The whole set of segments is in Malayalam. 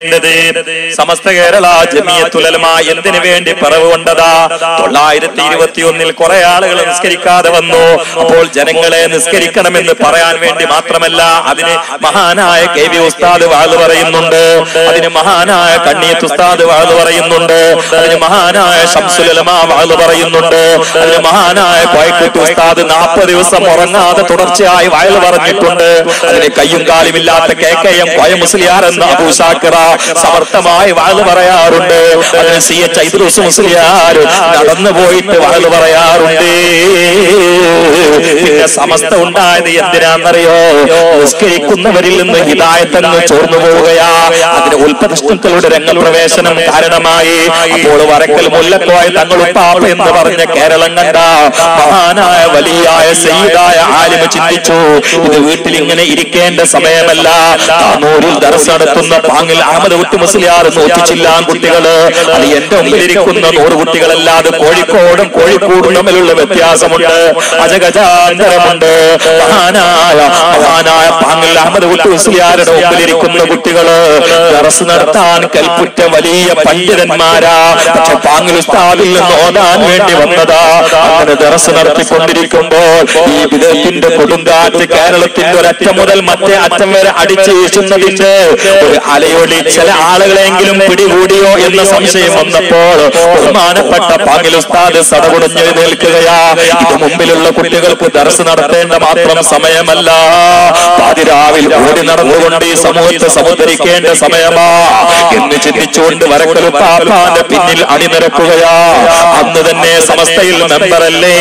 സമസ്ത കേരള ജമിയത്തുലമ എന്തിനു വേണ്ടി പിറവ് കൊണ്ടതാ തൊള്ളായിരത്തി ഇരുപത്തി ഒന്നിൽ കുറെ ആളുകൾ നിസ്കരിക്കാതെ വന്നു അപ്പോൾ ജനങ്ങളെ നിസ്കരിക്കണമെന്ന് പറയാൻ വേണ്ടി മാത്രമല്ല അതിന് മഹാനായ കെ വി ഉസ്താദ് വാഴ് പറയുന്നുണ്ട് അതിന് മഹാനായ കണ്ണീത്ത് ഉസ്താദ് വാഴ് പറയുന്നുണ്ട് അതിന് മഹാനായ ഷംസുലമ വാഴ് പറയുന്നുണ്ട് അതിന് മഹാനായ കോയക്കുട്ടി ഉസ്താദ് നാൽപ്പത് ദിവസം ഉറങ്ങാതെ തുടർച്ചയായി വയൽ പറഞ്ഞിട്ടുണ്ട് അതിന് കയ്യും കാലുമില്ലാത്ത K K M Koya Musliyar എന്ന അബൂസാക്കിറ സമർത്ഥമായി വാഴ് പറയാറുണ്ട് അതിന് സി എച്ച് ഐദ്രൂസ് മുസ്ലിയാർ നടന്നു പോയിട്ട് വാഴ് പറയാറുണ്ട് പിന്നെ സമസ്ത ഉണ്ടായത് എന്തിനാണെന്നറിയോ നിസ്കരിക്കുന്നവരിൽ നിന്ന് ഹിതായത്തെന്ന് ചോർന്നു പോവുകയാ അതിന് ഉൽപ്പതിഷ്ണുക്കളുടെ രംഗപ്രവേശനം കാരണമായി അപ്പോൾ വരക്കൽ മുല്ലക്കോയ തങ്ങളുപ്പാപ്പ എന്ന് പറഞ്ഞ കേരളം കണ്ട മഹാനായ വലിയായ സയ്യിദായ ആലിമ ചിന്തിച്ചു ഇത് വീട്ടിൽ ഇങ്ങനെ ഇരിക്കേണ്ട സമയമല്ല താനൂരിൽ ദർസ് നടത്തുന്ന പാങ്ങിൽ അഹമ്മദ് കുട്ടി മുസ്ലിയാർ നോക്കിച്ചില്ലാൻ കുട്ടികള് അത് എന്റെ മുമ്പിലിരിക്കുന്ന നൂറ് കുട്ടികളല്ലാതെ കോഴിക്കോടും കോഴിക്കോടും തമ്മിലുള്ള വ്യത്യാസമുണ്ട് അജഗജാന്തരമുണ്ട് മഹാനായ മഹാനായ പാങ്ങിൽ അഹമ്മദ് കുട്ടി മുസ്ലിയാരുടെ മുമ്പിലിരിക്കുന്ന കുട്ടികള് ദർസ് നടത്താൻ കൽപ്പുറ്റ വലിയ പണ്ഡിതന്മാരാ പക്ഷെ പാങ്ങിൽ ഉസ്താദിൽ നിന്ന് ഓടാൻ വേണ്ടി വന്നതാ അങ്ങനെ ദർസ് നടത്തിക്കൊണ്ടിരിക്കുമ്പോൾ ഈ വിധത്തിന്റെ കൊടുങ്കാറ്റ് കേരളത്തിന്റെ ഒരറ്റം മുതൽ മറ്റേ അറ്റം വരെ അടിച്ചു വീശുന്നതിന്റെ ഒരു അലയൊളി ചില ആളുകളെങ്കിലും പിടികൂടിയോ എന്ന സംശയം വന്നപ്പോൾ ബഹുമാനപ്പെട്ട പാങ്ങിൽ ഉസ്താദ് സടകുടഞ്ഞു നിൽക്കുകയാ ഇത് മുമ്പിലുള്ള കുട്ടികൾക്ക് ദർസ് നടത്തേണ്ട മാത്രം സമയമല്ല പാതിരാവിൽ ഓടി നടന്നുകൊണ്ട് ഈ സമൂഹത്തെ സമുദ്ധരിക്കേണ്ട സമയമാ എന്ന് ചിന്തിച്ചുകൊണ്ട് വരക്കൽ പാപ്പാന്റെ പിന്നിൽ അണിനിരക്കുകയാ അന്ന് തന്നെ സമസ്തയിൽ മെമ്പറല്ലേ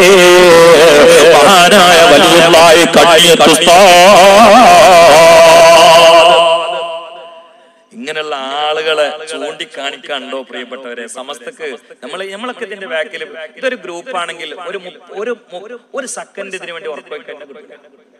മഹാനായ വലിയ കണ്ണിയത്തുസ്താ ഇങ്ങനെയുള്ള ആളുകളെ ചൂണ്ടിക്കാണിക്കാണ്ടോ പ്രിയപ്പെട്ടവരെ സമസ്തക്ക് നമ്മൾ നമ്മളൊക്കെ ഇതിന്റെ ബാക്കിൽ ഇതൊരു ഗ്രൂപ്പ് ആണെങ്കിൽ ഒരു മു- ഒരു മു- ഒരു സെക്കൻഡ് ഇതിനു വേണ്ടി ഉറപ്പുവെക്കാൻ കിട്ടില്ല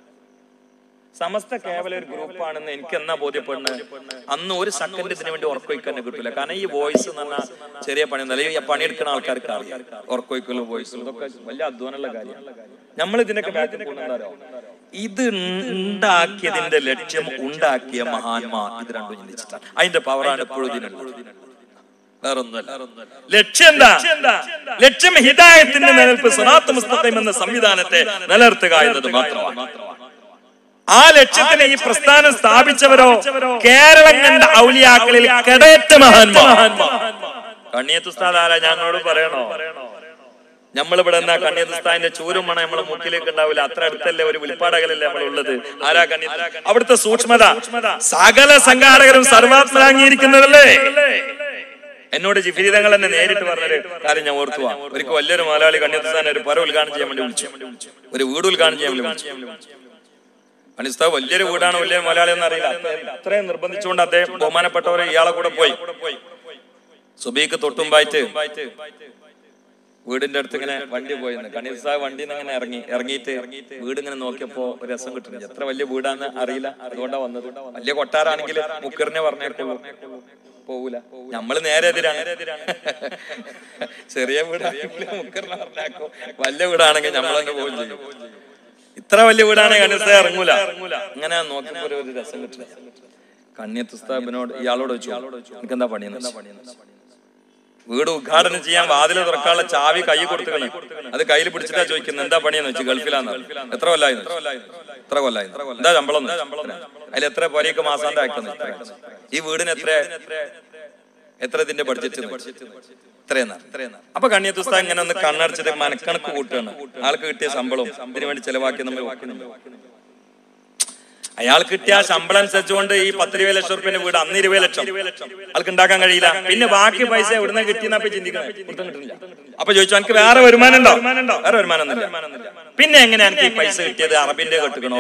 സമസ്ത കേവലം ഒരു ഗ്രൂപ്പ് ആണെന്ന് എനിക്ക് എന്നാ ബോധ്യപ്പെടുന്നത് അന്ന് ഒരു സെക്കൻഡ് ഇതിനു വേണ്ടി ഉറക്കുവയ്ക്കാൻ കിട്ടില്ല കാരണം ഈ വോയിസ് എന്ന് പറഞ്ഞാൽ ചെറിയ പണി ഈ പണിയെടുക്കുന്ന ആൾക്കാർക്ക് അറിയാം ഉറക്കുവയ്ക്കലും വോയിസും ഇതൊക്കെ വലിയ അധ്വാനമുള്ള കാര്യമാണ് നമ്മൾ ഇതിനൊക്കെ ബാക്കിൽ പോകുന്നുണ്ടാരോ ഇത് ഉണ്ടാക്കിയതിന്റെ ലക്ഷ്യം ഉണ്ടാക്കിയ മഹാന്മാർ ഇത് രണ്ടും ചിന്തിച്ചിട്ടാണ് അതിന്റെ പവറാണ് എപ്പോഴും ഇതിനുള്ളത് വേറൊന്നുമല്ല ലക്ഷ്യം എന്താ ലക്ഷ്യം ഹിദായത്തിന്റെ നിലനിൽപ്പ് സനാത്ത് മുസ്തഖീം എന്ന സംവിധാനത്തെ നിലനിർത്തുക എന്നത് മാത്രമാണ് ആ ലക്ഷ്യത്തിന് ഈ പ്രസ്ഥാനം സ്ഥാപിച്ചവരോ കേരളം കണ്ട ഔലിയാക്കളിൽ കടയറ്റ മഹാന്മാർ കണ്ണിയത്ത് ഉസ്താദ് ആരാ ഞങ്ങളോട് പറയണോ നമ്മളിവിടെ എന്നാ കണ്ണിയത്തുസ്താദിന്റെ ചൂരും മണം നമ്മളെ മുക്കിലേക്ക് ഉണ്ടാവില്ല അത്ര അടുത്തല്ലേ ഒരു വിളിപ്പാടകലല്ലേ നമ്മളുള്ളത് ആരാ കണ്ണി അവിടുത്തെ സൂക്ഷ്മത സകല സംഘാടകരും സർവാത്മരാങ്ങിയിരിക്കുന്നതല്ലേ എന്നോട് ജിഫിരി തങ്ങൾ എന്നെ നേരിട്ട് പറഞ്ഞൊരു കാര്യം ഞാൻ ഓർത്തു പോവാം ഒരിക്കൽ വലിയൊരു മലയാളി കണ്ണിയത്തുസ്താൻ ഒരു പര ഉദ്ഘാടനം ചെയ്യാൻ വേണ്ടി വിളിച്ചു ഒരു വീട് ഉദ്ഘാടനം ചെയ്യാൻ വേണ്ടി വിളിച്ചു അനിസ്താവ് വലിയൊരു വീടാണ് വലിയ മലയാളി എന്ന് അറിയില്ല അത്രയും- അത്രയും നിർബന്ധിച്ചുകൊണ്ട് അദ്ദേഹം ബഹുമാനപ്പെട്ടവരെ ഇയാളെ കൂടെ പോയി സുബീക്ക് തൊട്ടുമ്പായിട്ട് വീടിന്റെ അടുത്ത് ഇങ്ങനെ വണ്ടി പോയിന്ന് കണീസ വണ്ടിയിൽ നിന്ന് ഇങ്ങനെ ഇറങ്ങി ഇറങ്ങിയിട്ട് വീട് ഇങ്ങനെ നോക്കിയപ്പോ ഒരു രസം കിട്ടുന്നില്ല എത്ര വലിയ വീടാന്ന് അറിയില്ല അതുകൊണ്ടാ വന്നത് വലിയ കൊട്ടാരാണെങ്കിൽ മുക്കറിനെ പറഞ്ഞേക്കുള്ളൂ പോകൂല നമ്മള് നേരെ എതിരാണ് ചെറിയ വീടാണെങ്കിൽ മുക്കറിനെ പറഞ്ഞേക്കും വലിയ വീടാണെങ്കിൽ നമ്മളങ്ങ് പോകും ചെയ്യും ഇത്ര വലിയ വീടാണെങ്കിൽ കണ്ണീസ ഇറങ്ങൂല അങ്ങനെ നോക്കിയപ്പോ ഒരു ഒരു രസം കിട്ടില്ല കണ്ണിയത്തുസ്താബിനോട് ഇയാളോട് വെച്ചു എനിക്ക് എന്താ പണിയെന്ന് വീട് ഉദ്ഘാടനം ചെയ്യാൻ വാതിൽ തുറക്കാനുള്ള ചാവി കൈ കൊടുത്തുകളെ അത് കയ്യിൽ പിടിച്ചിട്ടാ ചോദിക്കുന്നത് എന്താ പണിയെന്ന് വെച്ച് ഗൾഫിലാന്ന് എത്ര കൊല്ലായി എത്ര കൊല്ലായി എന്താ ശമ്പളം അതിൽ എത്ര പൊരയൊക്കെ മാസാന്ത ആക്കുന്നു ഈ വീടിന് എത്ര എത്ര ഇതിന്റെ ബഡ്ജറ്റ് ഇത്രയെന്നാ അപ്പൊ കണ്ണിയത്ത് പുസ്തകം ഇങ്ങനെ ഒന്ന് കണ്ണടച്ചിട്ട് മനക്കണക്ക് കൂട്ടുകയാണ് ആൾക്ക് കിട്ടിയ ശമ്പളവും ഇതിനു വേണ്ടി ചെലവാക്കി നമ്മൾ നോക്കുന്നുണ്ട് അയാൾ കിട്ടിയ ആ ശമ്പളം അനുസരിച്ചുകൊണ്ട് ഈ പത്ത് ഇരുപത് ലക്ഷം റുപ്യന്റെ വീട് അന്ന് ഇരുപത് ലക്ഷം ആൾക്ക് ഉണ്ടാക്കാൻ കഴിയില്ല പിന്നെ ബാക്കി പൈസ എവിടുന്ന കിട്ടിയെന്നാ ഇപ്പൊ ചിന്തിക്കണം ഒട്ടും കിട്ടുന്നില്ല. അപ്പൊ ചോദിച്ചു എനിക്ക് വേറെ വരുമാനം ഉണ്ടോ വേറെ വരുമാനം ഒന്നുമില്ല പിന്നെ എങ്ങനെ എനിക്ക് ഈ പൈസ കിട്ടിയത് അറബിന്റെ കെട്ടുക്കണോ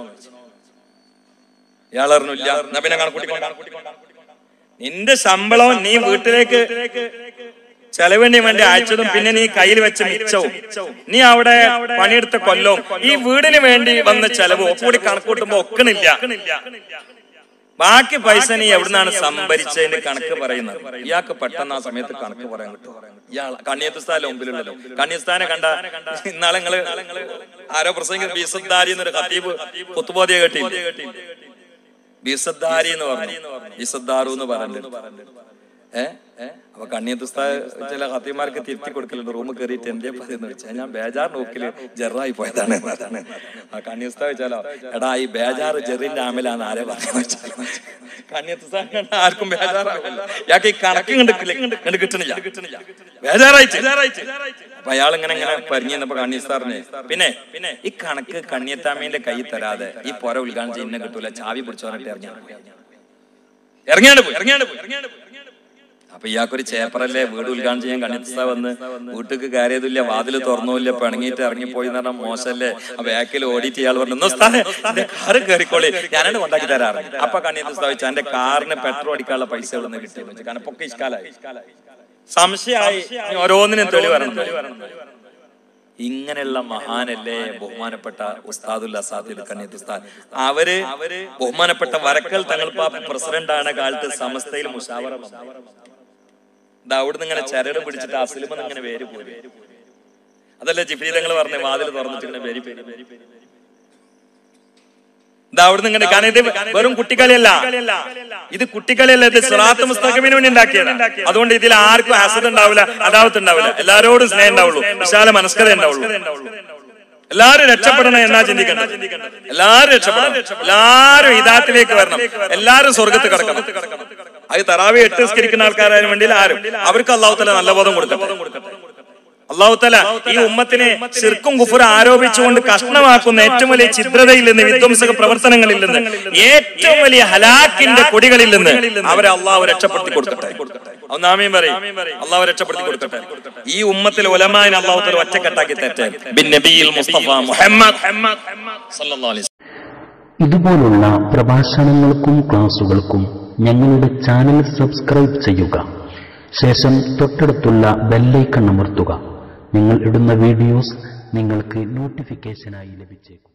ഇയാൾ അറിഞ്ഞില്ല എന്നാ പിന്നെ കണക്കൂട്ടിക്കൊണ്ടാണ് നിന്റെ ശമ്പളം നീ വീട്ടിലേക്ക് ചെലവിന് വേണ്ടി അയച്ചതും പിന്നെ നീ കയ്യിൽ വെച്ച മിച്ചവും നീ അവിടെ പണിയെടുത്ത കൊല്ലവും ഈ വീടിന് വേണ്ടി വന്ന ചെലവും ഒക്കെ കൂടി കണക്കൂട്ടുമ്പോ ഒക്കണില്ല ബാക്കി പൈസ നീ എവിടുന്നാണ് സംഭരിച്ചതിന്റെ കണക്ക് പറയുന്നത് ഇയാൾക്ക് പെട്ടെന്ന് ആ സമയത്ത് കണക്ക് പറയാൻ കിട്ടും ഇയാൾ കണ്ണിയത്തുസ്ഥാനം മുമ്പിലുണ്ടല്ലോ കണ്ണിയസ്ഥാനെ കണ്ട ഇന്നാളെ നിങ്ങള് ആരോ പ്രസംഗിക്കുന്ന ബീസദ്ദാരി എന്നൊരു ഖത്തീബ് കുത്തുബോധിയെ കേട്ടി ബിസദ്ദാരി എന്ന് പറഞ്ഞു ബിസദ്ദാറു എന്ന് പറഞ്ഞു ഏ അപ്പൊ കണ്ണിയത്തുസ്ത ചില ഹത്തിമാർക്ക് തിരുത്തി കൊടുക്കലുണ്ട് റൂം കയറിയിട്ട് എന്റെ പതിന്ന് വെച്ചാൽ ഞാൻ ബേജാർ നോക്കില് ജെറായി പോയതാണ് അതാണ് ആ കണ്ണിയസ്ത വെച്ചാലോ എടാ ഈ ബേജാർ ജെറിന്റെ ആമിലാന്ന് ആരെ പറഞ്ഞു കണ്ണിയത്തുസ്ത ആർക്കും ബേജാറാവില്ല ഇയാൾക്ക് ഈ കണക്ക് കണ്ട് കണ്ട് കിട്ടണില്ല കിട്ടണില്ല ബേജാറായിട്ട് അപ്പൊ അയാൾ ഇങ്ങനെ ഇങ്ങനെ പറഞ്ഞു തന്നപ്പോ കണ്ണിയസ്താറിന് പിന്നെ പിന്നെ ഈ കണക്ക് കണ്ണിയത്താമീന്റെ കൈ തരാതെ ഈ പുര ഉദ്ഘാടനം ചെയ്യുന്ന കിട്ടൂല ചാവി പിടിച്ചു പറഞ്ഞിട്ട് ഇറങ്ങിയാണ് ഇറങ്ങിയാണ് പോയി ഇറങ്ങിയാണ് പോയി ഇറങ്ങിയാണ് പോയി അപ്പൊ ഇയാൾക്കൊരു ചേപ്പറല്ലേ വീട് ഉദ്ഘാടനം ചെയ്യാൻ കണ്ണിത്ത വന്ന് വീട്ടിക്ക് കയറിയതില്ല വാതിൽ തുറന്നില്ല പിണങ്ങിയിട്ട് ഇറങ്ങിപ്പോയി എന്ന് പറഞ്ഞാൽ മോശമല്ലേ ആ ബാക്കിൽ ഓടിയിട്ട് ഇയാൾ പറഞ്ഞു "ഇന്ന് ഉസ്താദേ, എന്റെ കാറ് കയറിക്കോളി ഞാനാണ് കൊണ്ടാക്കി തരാറ് അപ്പൊ കണ്ണിയത്ത് സ്ഥാപിച്ചു എന്റെ കാറിന് പെട്രോൾ അടിക്കാനുള്ള പൈസ ഇവിടെ നിന്ന് കിട്ടി കാരണം പൊക്കെ ഇഷ്കാലായി സംശയമായി ഇനി ഓരോന്നിനും തെളിവ് വരണം ഇങ്ങനെയുള്ള മഹാനല്ലേ ബഹുമാനപ്പെട്ട ഉസ്താദുൽ അസാദുൽ കണ്ണീത്ത് ഉസ്താദ് അവര് ബഹുമാനപ്പെട്ട വരക്കൽ തങ്ങൾ പാപ്പ പ്രസിഡന്റ് ആണ് കാലത്ത് സമസ്തയിൽ മുഷാവറ ഇത് അവിടുന്ന് ഇങ്ങനെ ചരട് പിടിച്ചിട്ട് അസ്ലിമെന്ന് ഇങ്ങനെ പേര് പോയി അതല്ലേ ജിഫ്രി തങ്ങൾ പറഞ്ഞ വാതിൽ തുറന്നിട്ട് ഇങ്ങനെ പേര് പേര് പേര് പേര് ഇത് അവിടുന്ന് ഇങ്ങനെ കാരണം ഇത് വെറും കുട്ടിക്കളിയല്ല ഇത് കുട്ടിക്കളിയല്ല ഇത് സിറാത്ത് മുസ്തഖമിന് വേണ്ടി ഉണ്ടാക്കിയതാണ് അതുകൊണ്ട് ഇതിൽ ആർക്കും ഹസദ് ഉണ്ടാവില്ല അദാവത്ത് ഉണ്ടാവില്ല എല്ലാരോടും സ്നേഹം ഉണ്ടാവുള്ളൂ വിശാല മനസ്കത ഉണ്ടാവുള്ളൂ എല്ലാരും രക്ഷപ്പെടണം എന്നാ ചിന്തിക്കണം എല്ലാരും രക്ഷപ്പെടണം എല്ലാരും ഇതാത്തിലേക്ക് വരണം എല്ലാരും സ്വർഗത്ത് കിടക്കണം അത് തറാവി എട്ട് നിസ്കരിക്കുന്ന ആൾക്കാരായാലും വേണ്ടിയിൽ ആരും അവർക്ക് അള്ളാഹു തല നല്ല ബോധം കൊടുക്കട്ടെ അള്ളാഹു തല ഈ ഉമ്മത്തിനെ ശിർക്കും കുഫുർ ആരോപിച്ചുകൊണ്ട് കഷ്ണമാക്കുന്ന ഏറ്റവും വലിയ ഛിദ്രതയിൽ നിന്ന് വിധ്വംസക പ്രവർത്തനങ്ങളിൽ നിന്ന് ഏറ്റവും വലിയ ഹലാക്കിന്റെ കൊടികളിൽ നിന്ന് അവരെ അള്ളാഹു രക്ഷപ്പെടുത്തി കൊടുക്കട്ടെ ഒന്നാമയും പറയും അള്ളാഹു രക്ഷപ്പെടുത്തി കൊടുക്കട്ടെ ഈ ഉമ്മത്തിൽ ഉലമാൻ അള്ളാഹു തല ഒറ്റക്കെട്ടാക്കി തെറ്റേ ബിൻ നബിയിൽ മുസ്തഫ മുഹമ്മദ് സല്ലല്ലാഹു അലൈഹി വസല്ലം. ഇതുപോലുള്ള പ്രഭാഷണങ്ങൾക്കും ക്ലാസുകൾക്കും ഞങ്ങളുടെ ചാനൽ സബ്സ്ക്രൈബ് ചെയ്യുക ശേഷം തൊട്ടടുത്തുള്ള ബെല്ലൈക്കൺ അമർത്തുക നിങ്ങൾ ഇടുന്ന വീഡിയോസ് നിങ്ങൾക്ക് നോട്ടിഫിക്കേഷനായി ലഭിച്ചേക്കും